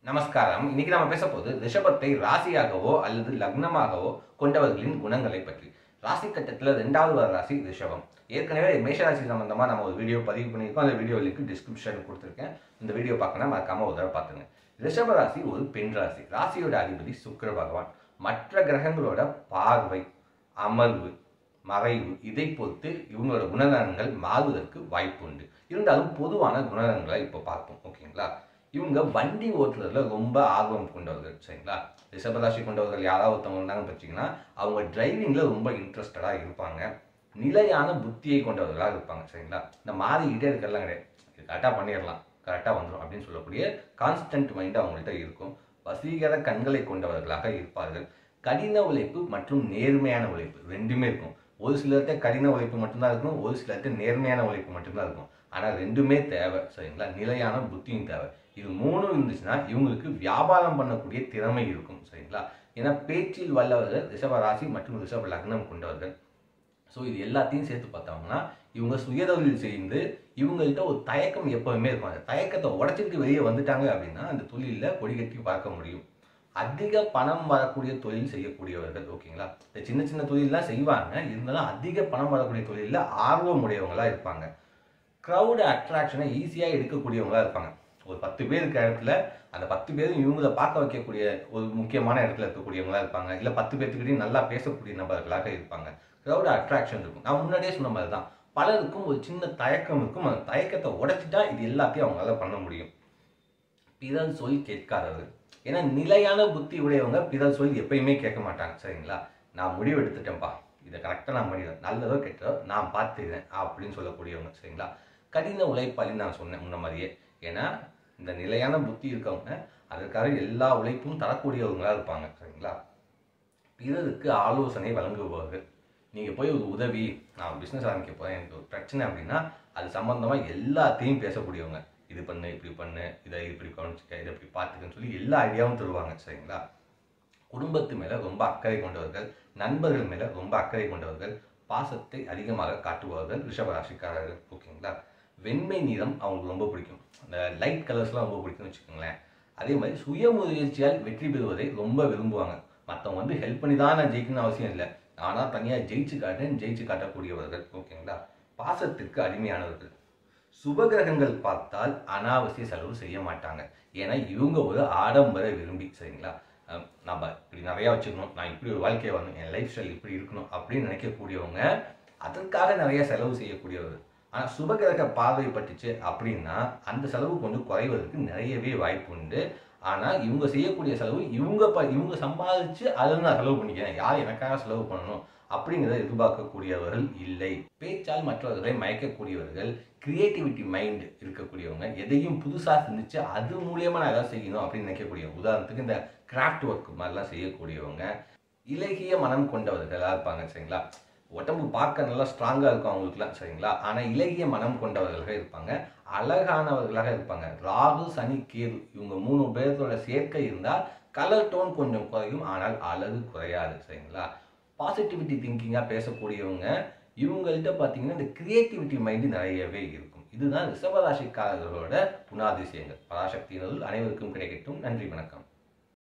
நமஸ்காரம் இன்னைக்கு நம்ம பேச போது ரிஷபத்தை ராசியாகவோ அல்லது லக்னமாகவோ கொண்டவர்களின் குணங்களை பற்றி ராசி கட்டத்துல ரெண்டாவது வர ராசி ரிஷபம் ஏற்கனவே மேஷராசி சம்பந்தமா நம்ம ஒரு வீடியோ பதிவு பண்ணியிருக்கோம் அந்த வீடியோ லிங்க் டிஸ்கிரிப்ஷன் கொடுத்துருக்கேன் இந்த வீடியோ பார்க்கணும் மறக்காம ஒரு தடவை பார்த்துங்க ரிஷப ராசி ஒரு பெண் ராசி ராசியோட அதிபதி சுக்கிர பகவான் மற்ற கிரகங்களோட பார்வை அமர்வு மறைவு இதை பொறுத்து இவங்களோட குணநலன்கள் மாறுவதற்கு வாய்ப்பு உண்டு இருந்தாலும் பொதுவான குணநலன்களை இப்போ பார்ப்போம் ஓகேங்களா இவங்க வண்டி ஓட்டுறதுல ரொம்ப ஆர்வம் கொண்டவர்கள் சரிங்களா ரிஷபராசி கொண்டவர்கள் யாராவது ஒருத்தவங்க இருந்தாங்கன்னு பார்த்தீங்கன்னா அவங்க டிரைவிங்ல ரொம்ப இன்ட்ரெஸ்டடாக இருப்பாங்க நிலையான புத்தியை கொண்டவர்களாக இருப்பாங்க சரிங்களா இந்த மாறிக்கிட்டே இருக்கலாம் கிடையாது கரெக்டாக பண்ணிடலாம் கரெக்டாக வந்துடும் அப்படின்னு சொல்லக்கூடிய கான்ஸ்டன்ட் மைண்ட் அவங்கள்ட்ட இருக்கும் வசீகர கண்களை கொண்டவர்களாக இருப்பார்கள் கடின உழைப்பு மற்றும் நேர்மையான உழைப்பு ரெண்டுமே இருக்கும் ஒரு சிலர்கிட்ட கடின உழைப்பு மட்டும்தான் இருக்கும் ஒரு சிலர்கிட்ட நேர்மையான உழைப்பு மட்டும்தான் இருக்கும் ஆனால் ரெண்டுமே தேவை சரிங்களா நிலையான புத்தியும் தேவை இது மூணும் இருந்துச்சுன்னா இவங்களுக்கு வியாபாரம் பண்ணக்கூடிய திறமை இருக்கும் சரிங்களா ஏன்னா பேச்சில் வல்லவர்கள் ரிஷப ராசி மற்றும் ரிஷப லக்னம் கொண்டவர்கள் ஸோ இது எல்லாத்தையும் சேர்த்து பார்த்தோம்னா இவங்க சுயதொழில் செய்து இவங்கள்ட்ட ஒரு தயக்கம் எப்பவுமே இருக்கும் அந்த தயக்கத்தை உடச்சிட்டு வெளியே வந்துட்டாங்க அப்படின்னா அந்த தொழிலில் கொடி கட்டி பார்க்க முடியும் அதிக பணம் வரக்கூடிய தொழில் செய்யக்கூடியவர்கள் ஓகேங்களா இந்த சின்ன சின்ன தொழிலெலாம் செய்வாங்க இருந்தாலும் அதிக பணம் வரக்கூடிய தொழிலில் ஆர்வம் உடையவங்களா இருப்பாங்க க்ரௌடு அட்ராக்ஷனை ஈஸியாக எடுக்கக்கூடியவங்களா இருப்பாங்க ஒரு பத்து பேர் இருக்க இடத்துல அந்த பத்து பேரும் இவங்களை பார்க்க வைக்கக்கூடிய ஒரு முக்கியமான இடத்துல இருக்கக்கூடியவங்களா இருப்பாங்க இல்லை பத்து பேர்த்துக்கிட்டையும் நல்லா பேசக்கூடிய நபர்களாக இருப்பாங்க க்ரௌடு அட்ராக்ஷன் இருக்கும் நான் முன்னாடியே சொன்ன மாதிரி தான் பலருக்கும் ஒரு சின்ன தயக்கம் இருக்கும் அந்த தயக்கத்தை உடைச்சிட்டா இது எல்லாத்தையும் அவங்களால பண்ண முடியும் பிறர் சொல் கேட்காதவர்கள் ஏன்னா நிலையான புத்தி உடையவங்க பிறர் சொல் எப்பயுமே கேட்க மாட்டாங்க சரிங்களா நான் முடிவு எடுத்துட்டேன்ப்பா இதை கரெக்டாக நான் முடிவேன் நல்லதோ கெட்டதோ நான் பார்த்துக்கிறேன் அப்படின்னு சொல்லக்கூடியவங்க சரிங்களா கடின உழைப்பாளின்னு நான் சொன்னேன் முன்ன மாதிரியே ஏன்னா இந்த நிலையான புத்தி இருக்கவங்க அதற்காக எல்லா உழைப்பும் தரக்கூடியவங்களா இருப்பாங்க சரிங்களா பிறருக்கு ஆலோசனை வழங்குபவர்கள் நீங்கள் போய் ஒரு உதவி நான் பிஸ்னஸ் ஆரம்பிக்க போகிறேன் எனக்கு ஒரு பிரச்சனை அப்படின்னா அது சம்மந்தமாக எல்லாத்தையும் பேசக்கூடியவங்க இது பண்ணு இப்படி பண்ணு இதை இப்படி கவனிச்சுக்க இதை இப்படி பார்த்துக்கன்னு சொல்லி எல்லா ஐடியாவும் தருவாங்க சரிங்களா குடும்பத்து மேலே ரொம்ப அக்கறை கொண்டவர்கள் நண்பர்கள் மேலே ரொம்ப அக்கறை கொண்டவர்கள் பாசத்தை அதிகமாக காட்டுபவர்கள் ரிஷபராசிக்காரர்கள் ஓகேங்களா வெண்மை நிறம் அவங்களுக்கு ரொம்ப பிடிக்கும் அந்த லைட் கலர்ஸ்லாம் ரொம்ப பிடிக்கும்னு வச்சுக்கோங்களேன் அதே மாதிரி சுய முயற்சியால் வெற்றி பெறுவதை ரொம்ப விரும்புவாங்க மற்றவங்க வந்து ஹெல்ப் பண்ணி தான் நான் ஜெயிக்கணும்னு அவசியம் இல்லை ஆனால் தனியாக ஜெயிச்சு காட்டேன் ஜெயிச்சு காட்டக்கூடியவர்கள் ஓகேங்களா பாசத்திற்கு அடிமையானவர்கள் சுபகிரகங்கள் பார்த்தால் அனாவசிய செலவு செய்ய மாட்டாங்க ஏன்னா இவங்க ஒரு ஆடம்பர விரும்பி சரிங்களா அஹ் நம்ம இப்படி நிறையா வச்சுக்கணும் நான் இப்படி ஒரு வாழ்க்கையை வரணும் என் லைஃப் ஸ்டைல் இப்படி இருக்கணும் அப்படின்னு நினைக்கக்கூடியவங்க அதற்காக நிறைய செலவு செய்யக்கூடியவர்கள் ஆனால் சுபகிரக பார்வை பட்டுச்சு அப்படின்னா அந்த செலவு கொஞ்சம் குறைவதற்கு நிறையவே வாய்ப்பு உண்டு ஆனால் இவங்க செய்யக்கூடிய செலவு இவங்க ப இவங்க சம்பாதிச்சு அதில் நான் செலவு பண்ணிக்கிறேன் யார் எனக்காக செலவு பண்ணணும் அப்படிங்கிறத எதிர்பார்க்கக்கூடியவர்கள் இல்லை பேச்சால் மற்றவர்களை மயக்கக்கூடியவர்கள் கிரியேட்டிவிட்டி மைண்ட் இருக்கக்கூடியவங்க எதையும் புதுசாக சிந்திச்சு அது மூலியமாக நான் ஏதாவது செய்யணும் அப்படின்னு நினைக்கக்கூடியவங்க உதாரணத்துக்கு இந்த கிராஃப்ட் ஒர்க் மாதிரிலாம் செய்யக்கூடியவங்க இலகிய மனம் கொண்டவர்களாக இருப்பாங்க சரிங்களா உடம்பு பார்க்க நல்லா ஸ்ட்ராங்காக இருக்கும் அவங்களுக்குலாம் சரிங்களா ஆனால் இலகிய மனம் கொண்டவர்களாக இருப்பாங்க அழகானவர்களாக இருப்பாங்க ராகு சனி கேது இவங்க மூணு பேர்த்தோட சேர்க்கை இருந்தால் கலர் டோன் கொஞ்சம் குறையும் ஆனால் அழகு குறையாது சரிங்களா பாசிட்டிவிட்டி திங்கிங்காக பேசக்கூடியவங்க இவங்கள்ட்ட பார்த்தீங்கன்னா இந்த கிரியேட்டிவிட்டி மைண்டு நிறையவே இருக்கும் இதுதான் ரிஷபராசிக்காரர்களோட குணாதிசயங்கள் பராசக்தியினர்கள் அனைவருக்கும் கிடைக்கட்டும் நன்றி வணக்கம்